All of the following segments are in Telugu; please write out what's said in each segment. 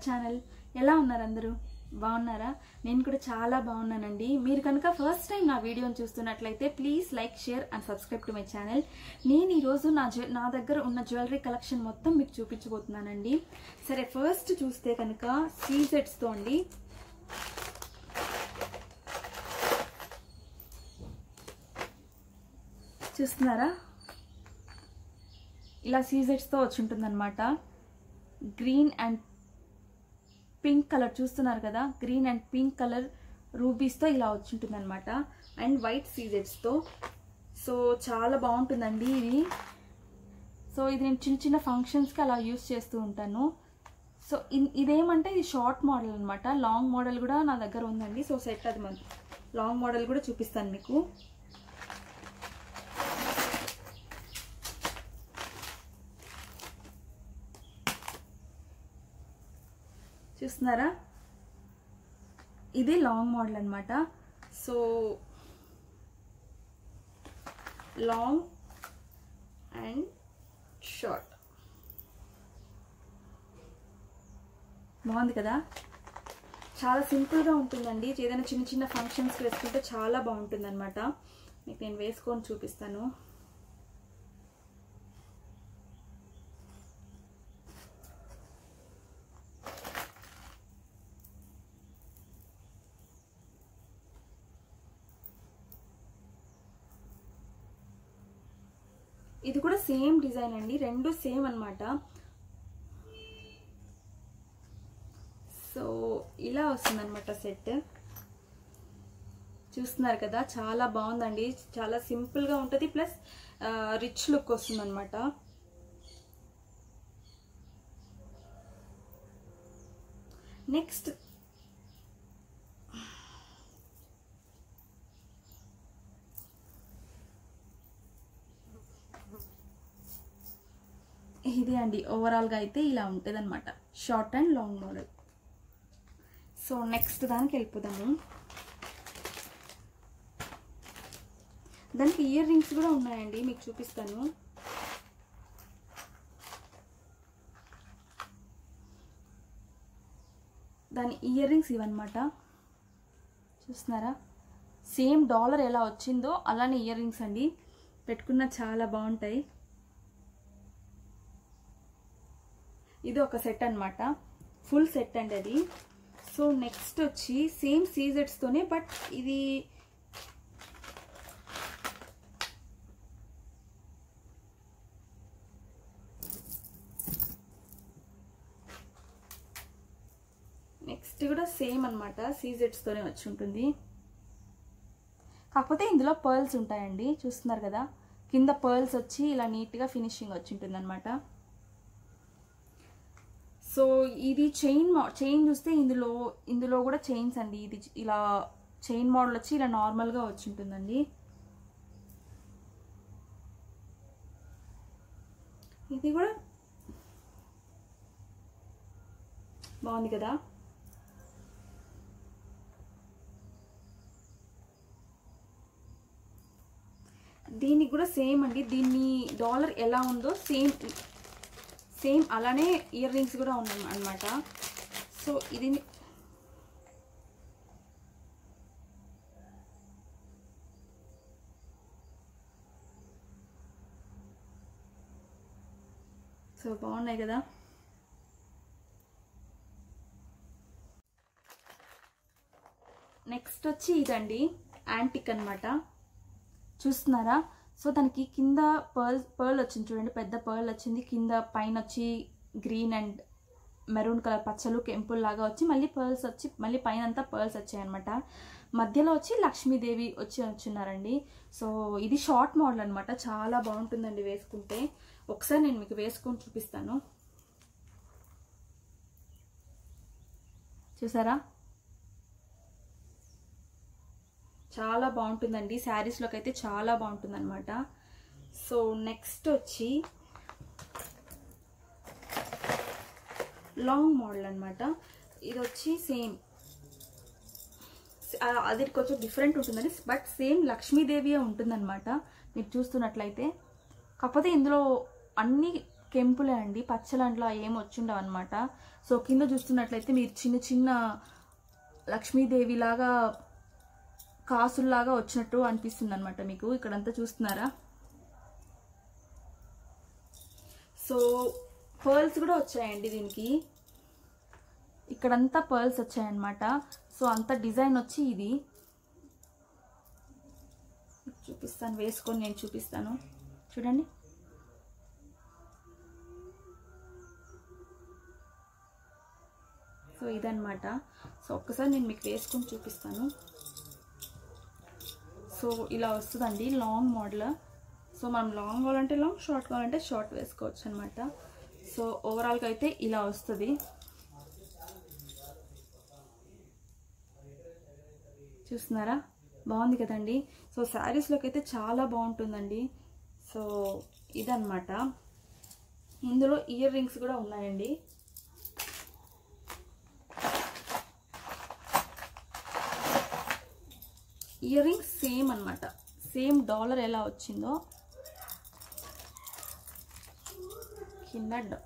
ఛానల్ ఎలా ఉన్నారు అందరూ బాగున్నారా నేను కూడా చాలా బాగున్నానండి మీరు కనుక ఫస్ట్ టైం నా వీడియోని చూస్తున్నట్లయితే please like share and subscribe to my channel నేను ఈరోజు నా జ్యు నా దగ్గర ఉన్న జ్యువెలరీ కలెక్షన్ మొత్తం మీకు చూపించబోతున్నానండి సరే ఫస్ట్ చూస్తే కనుక సీజెట్స్తో అండి చూస్తున్నారా ఇలా సీజెట్స్తో వచ్చి ఉంటుందన్నమాట గ్రీన్ అండ్ పింక్ కలర్ చూస్తున్నారు కదా గ్రీన్ అండ్ పింక్ కలర్ రూబీస్తో ఇలా వచ్చి ఉంటుందన్నమాట అండ్ వైట్ సీజెట్స్తో సో చాలా బాగుంటుందండి ఇది సో ఇది నేను చిన్న చిన్న ఫంక్షన్స్కి అలా యూస్ చేస్తూ ఉంటాను సో ఇదేమంటే ఇది షార్ట్ మోడల్ అనమాట లాంగ్ మోడల్ కూడా నా దగ్గర ఉందండి సో సెట్ అది మన లాంగ్ మోడల్ కూడా చూపిస్తాను మీకు చూస్తున్నారా ఇది లాంగ్ మోడల్ అనమాట సో లాంగ్ అండ్ షార్ట్ బాగుంది కదా చాలా సింపుల్గా ఉంటుందండి ఏదైనా చిన్న చిన్న ఫంక్షన్స్కి వేసుకుంటే చాలా బాగుంటుంది అనమాట మీకు నేను వేసుకొని చూపిస్తాను ఇది కూడా సేమ్ డిజైన్ అండి రెండు సేమ్ అనమాట సో ఇలా వస్తుందన్నమాట సెట్ చూస్తున్నారు కదా చాలా బాగుందండి చాలా సింపుల్గా ఉంటుంది ప్లస్ రిచ్ లుక్ వస్తుందన్నమాట నెక్స్ట్ ఇది అండి ఓవరాల్గా అయితే ఇలా ఉంటుంది అనమాట short and long model so next దానికి వెళ్ళిపోదాము దానికి ఇయర్ రింగ్స్ కూడా ఉన్నాయండి మీకు చూపిస్తాను దాని ఇయర్ రింగ్స్ ఇవన్నమాట చూస్తున్నారా సేమ్ డాలర్ ఎలా వచ్చిందో అలానే ఇయర్ రింగ్స్ అండి పెట్టుకున్న చాలా బాగుంటాయి ఇది ఒక సెట్ అనమాట ఫుల్ సెట్ అండి అది సో నెక్స్ట్ వచ్చి సేమ్ సీజెట్స్తోనే బట్ ఇది నెక్స్ట్ కూడా సేమ్ అనమాట సీజెట్స్తోనే వచ్చి ఉంటుంది కాకపోతే ఇందులో పర్ల్స్ ఉంటాయండి చూస్తున్నారు కదా కింద పర్ల్స్ వచ్చి ఇలా నీట్గా ఫినిషింగ్ వచ్చి ఉంటుంది అనమాట సో ఇది చైన్ చైన్ చూస్తే ఇందులో ఇందులో కూడా చైన్స్ అండి ఇది ఇలా చైన్ మోడల్ వచ్చి ఇలా నార్మల్గా వచ్చి ఉంటుందండి ఇది కూడా బాగుంది కదా దీనికి కూడా సేమ్ అండి దీన్ని డాలర్ ఎలా ఉందో సేమ్ సేమ్ అలానే ఇయర్ రింగ్స్ కూడా ఉన్నాయి అనమాట సో ఇది సో బాగున్నాయి కదా నెక్స్ట్ వచ్చి ఇదండి యాంటిక్ అనమాట చూస్తున్నారా సో దానికి కింద పర్ల్ పర్ల్ వచ్చింది చూడండి పెద్ద పర్ల్ వచ్చింది కింద పైన వచ్చి గ్రీన్ అండ్ మెరూన్ కలర్ పచ్చలు కెంపుల్ లాగా వచ్చి మళ్ళీ పర్ల్స్ వచ్చి మళ్ళీ పైన అంతా పర్ల్స్ వచ్చాయి అనమాట మధ్యలో వచ్చి లక్ష్మీదేవి వచ్చి వచ్చినారండి సో ఇది షార్ట్ మోడల్ అనమాట చాలా బాగుంటుందండి వేసుకుంటే ఒకసారి నేను మీకు వేసుకొని చూపిస్తాను చూసారా చాలా బాగుంటుందండి శారీస్లోకి అయితే చాలా బాగుంటుంది అనమాట సో నెక్స్ట్ వచ్చి లాంగ్ మోడల్ అనమాట ఇది వచ్చి సేమ్ అది కొంచెం డిఫరెంట్ ఉంటుందని బట్ సేమ్ లక్ష్మీదేవియే ఉంటుందన్నమాట మీరు చూస్తున్నట్లయితే కాకపోతే ఇందులో అన్ని కెంపులే అండి పచ్చలంట్లో ఏం వచ్చిండవు అనమాట సో కింద చూస్తున్నట్లయితే మీరు చిన్న చిన్న లక్ష్మీదేవి లాగా కాసుల్లాగా వచ్చినట్టు అనిపిస్తుంది అనమాట మీకు ఇక్కడంతా చూస్తున్నారా సో పర్ల్స్ కూడా వచ్చాయండి దీనికి ఇక్కడంతా పర్ల్స్ వచ్చాయన్నమాట సో అంత డిజైన్ వచ్చి ఇది చూపిస్తాను వేసుకొని నేను చూపిస్తాను చూడండి సో ఇదన్నమాట సో ఒక్కసారి నేను మీకు వేసుకొని చూపిస్తాను సో ఇలా వస్తుందండి లాంగ్ మోడల్ సో మనం లాంగ్ కావాలంటే లాంగ్ షార్ట్ కావాలంటే షార్ట్ వేసుకోవచ్చు అనమాట సో ఓవరాల్గా అయితే ఇలా వస్తుంది చూస్తున్నారా బాగుంది కదండి సో శారీస్లోకి అయితే చాలా బాగుంటుందండి సో ఇదన్నమాట ఇందులో ఇయర్ రింగ్స్ కూడా ఉన్నాయండి ఇయర్ రింగ్స్ సేమ్ అనమాట సేమ్ డాలర్ ఎలా వచ్చిందో కింద డ-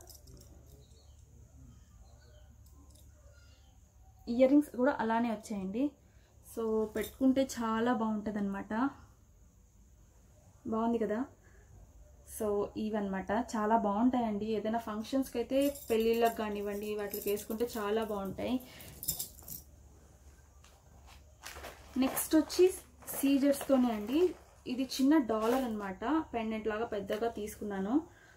ఇయర్ రింగ్స్ కూడా అలానే వచ్చాయండి సో పెట్టుకుంటే చాలా బాగుంటుంది అనమాట బాగుంది కదా సో ఇవన్నమాట చాలా బాగుంటాయండి ఏదైనా ఫంక్షన్స్కి అయితే పెళ్ళిళ్ళకి కానివ్వండి వాటికి వేసుకుంటే చాలా బాగుంటాయి నెక్స్ట్ వచ్చి సీజర్స్తోనే అండి ఇది చిన్న డాలర్ అనమాట పెండెంట్ లాగా పెద్దగా తీసుకున్నాను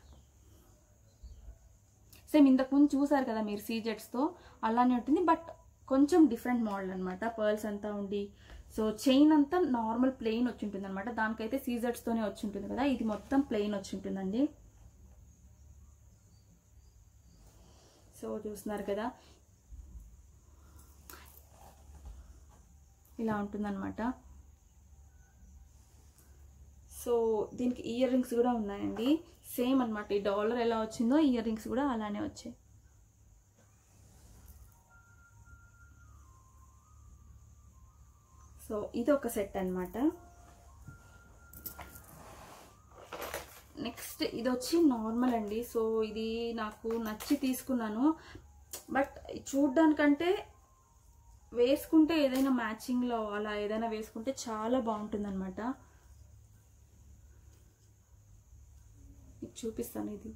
సేమ్ ఇంతకుముందు చూసారు కదా మీరు సీజెట్స్తో అలానే ఉంటుంది బట్ కొంచెం డిఫరెంట్ మోడల్ అనమాట పర్ల్స్ అంతా ఉండి సో చైన్ అంతా నార్మల్ ప్లెయిన్ వచ్చి ఉంటుంది అనమాట దానికైతే సీజర్స్తోనే వచ్చి ఉంటుంది కదా ఇది మొత్తం ప్లెయిన్ వచ్చి ఉంటుందండి సో చూస్తున్నారు కదా ఇలా ఉంటుందన్నమాట సో దీనికి ఇయర్ రింగ్స్ కూడా ఉన్నాయండి సేమ్ అనమాట ఈ డాలర్ ఎలా వచ్చిందో ఇయర్ రింగ్స్ కూడా అలానే వచ్చాయి సో ఇది ఒక సెట్ అన్నమాట నెక్స్ట్ ఇది వచ్చి నార్మల్ అండి సో ఇది నాకు నచ్చి తీసుకున్నాను బట్ చూడ్డానికంటే వేసుకుంటే ఏదైనా మ్యాచింగ్లో అలా ఏదైనా వేసుకుంటే చాలా బాగుంటుందన్నమాట ఇది చూపిస్తాను ఇది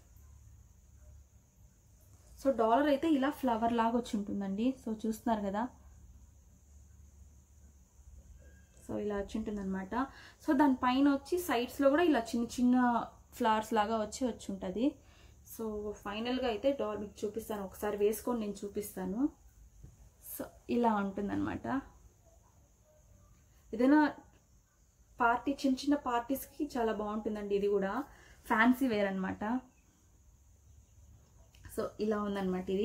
సో డాలర్ అయితే ఇలా ఫ్లవర్ లాగా వచ్చి ఉంటుందండి సో చూస్తున్నారు కదా సో ఇలా వచ్చి ఉంటుంది అనమాట సో దానిపైన వచ్చి సైడ్స్లో కూడా ఇలా చిన్న చిన్న ఫ్లవర్స్ లాగా వచ్చి వచ్చి ఉంటుంది సో ఫైనల్గా అయితే డాల్ మీకు చూపిస్తాను ఒకసారి వేసుకొని నేను చూపిస్తాను సో ఇలా ఉంటుందన్నమాట ఏదైనా పార్టీ చిన్న చిన్న పార్టీస్కి చాలా బాగుంటుందండి ఇది కూడా ఫ్యాన్సీ వేర్ అనమాట సో ఇలా ఉందన్నమాట ఇది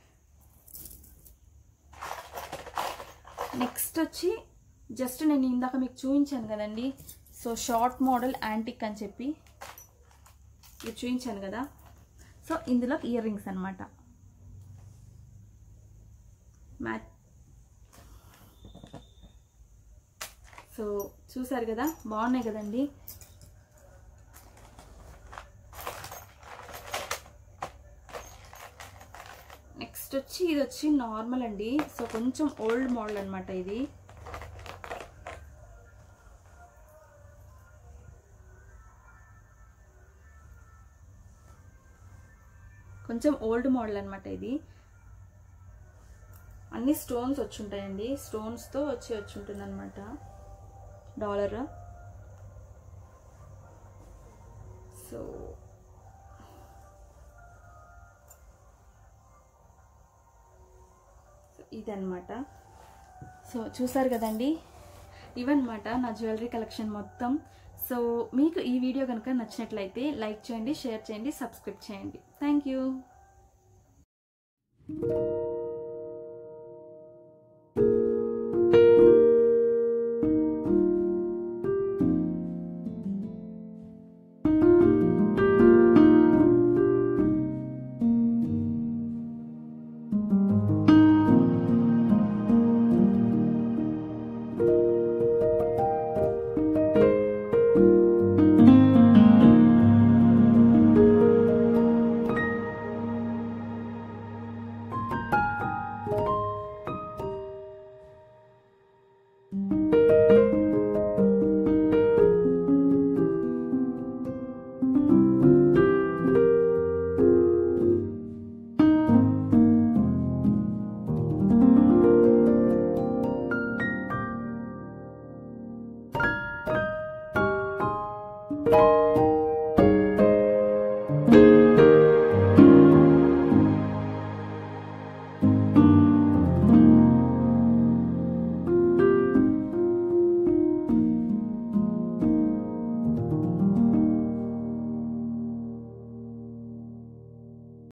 నెక్స్ట్ వచ్చి జస్ట్ నేను ఇందాక మీకు చూపించాను కదండి సో షార్ట్ మోడల్ యాంటిక్ అని చెప్పి ఇది చూపించాను కదా సో ఇందులో ఇయర్ రింగ్స్ అనమాట మ్యాచ్ సో చూసారు కదా బాగున్నాయి కదండి నెక్స్ట్ వచ్చి ఇది వచ్చి నార్మల్ అండి సో కొంచెం ఓల్డ్ మోడల్ అనమాట ఇది కొంచెం ఓల్డ్ మోడల్ అనమాట ఇది అన్ని స్టోన్స్ వచ్చి ఉంటాయండి స్టోన్స్తో వచ్చి వచ్చి ఉంటుంది అనమాట డాలర్ సో ఇదన్నమాట సో చూసారు కదండి ఇవన్నమాట నా జ్యువెలరీ కలెక్షన్ మొత్తం సో మీకు ఈ వీడియో కనుక నచ్చినట్లయితే లైక్ చేయండి షేర్ చేయండి సబ్స్క్రైబ్ చేయండి థ్యాంక్ యూ